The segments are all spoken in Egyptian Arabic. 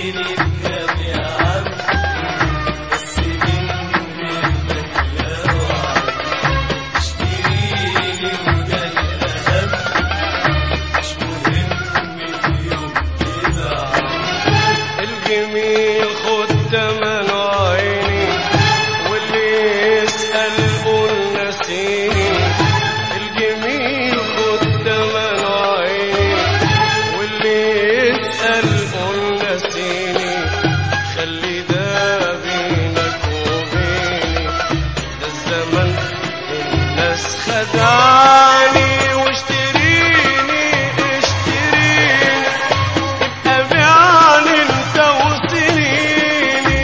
الجميل خد تمن عيني واللي يسأل قول نسيني الجميل خد تمن عيني واللي يسأل قول نسيني خلي ده بينك وبيني ده الزمن الناس خدعني واشتريني اشتريني أبيعني انت وسنيني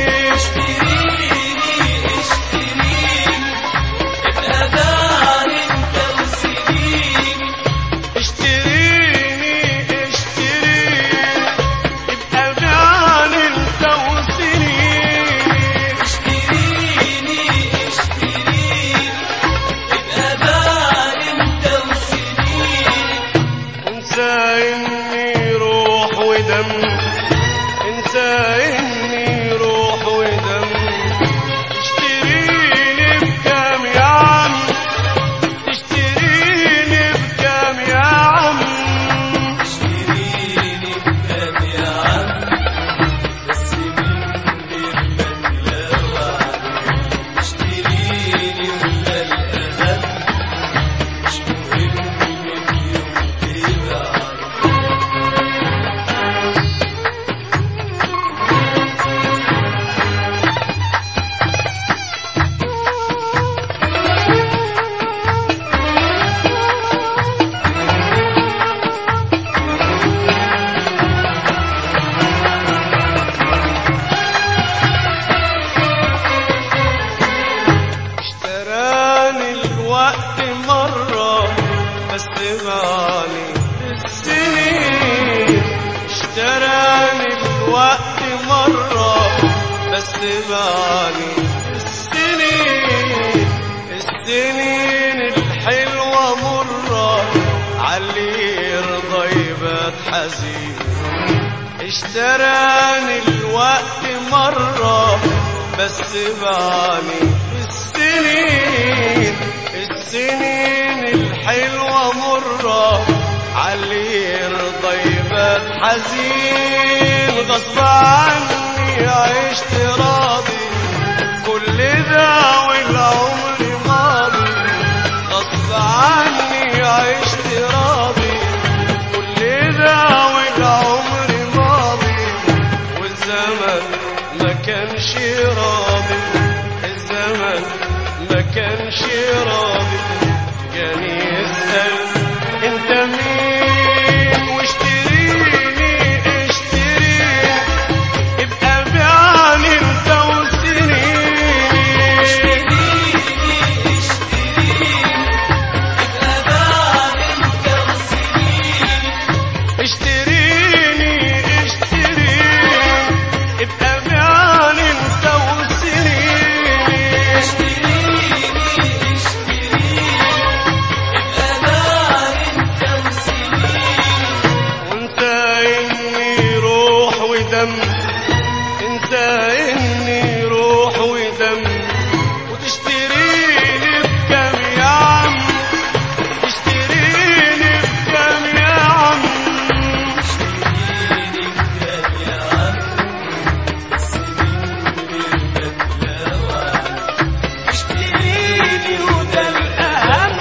اشتريني اشتريني ابقى بيعني انت وسنيني انسى اني روح ودم انسى اني روح ودم اشتريني بكام يا عم اشتريني بكام يا عم اشتراني الوقت مرة بس غالي السنين اشتراني الوقت مرة بس غالي السنين السنين الحلوة مرة علي يرضى يبات حزين اشتراني الوقت مرة بس بعني السنين السنين الحلوة مرة علي يرضى يبات حزين غصب عني عشت راضي كل ده والعمر ماضي غصب عني عشت راضي كل ده والعمر ماضي والزمن ما كانش راضي الزمن ما كانش راضي جاني يسأل انت مين واشتريني اشتريني ابقى بيعني انت وسنيني اشتريني اشتريني ابقى بيعني انت وسنيني وانت اني روح ودم انت اني روح ودم وتشتريني بكم يا عم تشتريني بكم يا عم اشتريني وده الاهم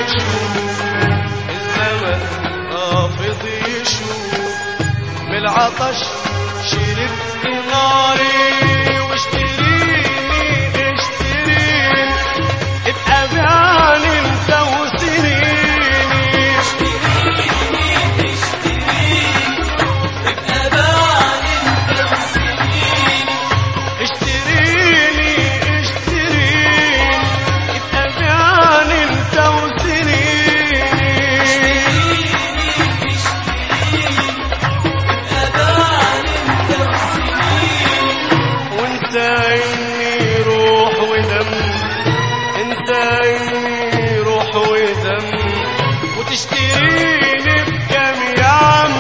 يشوف الزمن رافض يشوف من العطش شربت ناري واشتريني اشتريني ابقى بعني انت وسنيني اشتريني اشتريني ابقى بعني انت وسنيني وانت اني روح ودم انت اني روح ودم وتشتريني بكم يا عم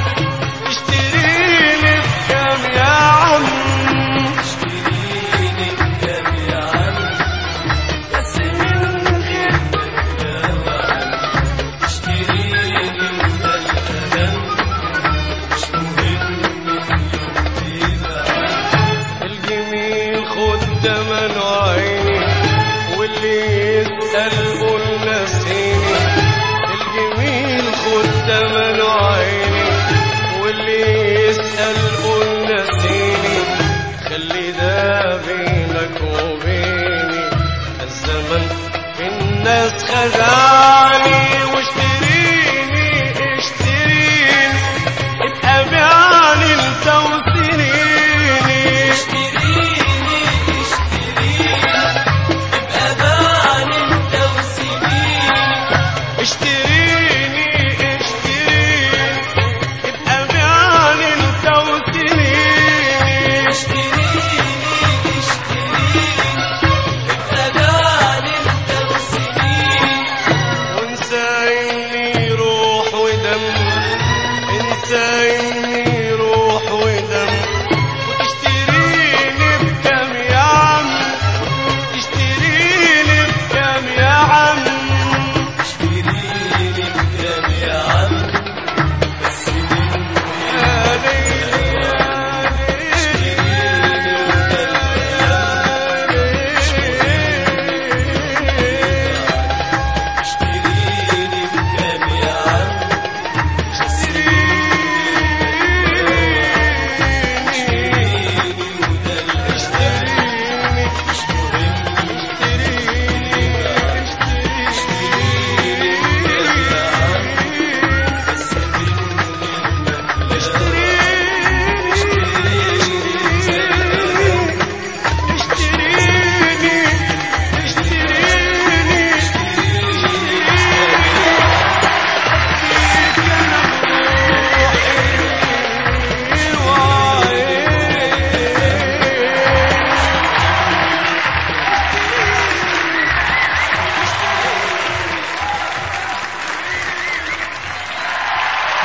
تشتريني بكم يا عم بس من غير الجميل خد تمن عيني واللي يسأل قول نسيني الجميل خد تمن عيني واللي يسأل قول نسيني خلي ده بينك وبيني الزمن في الناس خدعني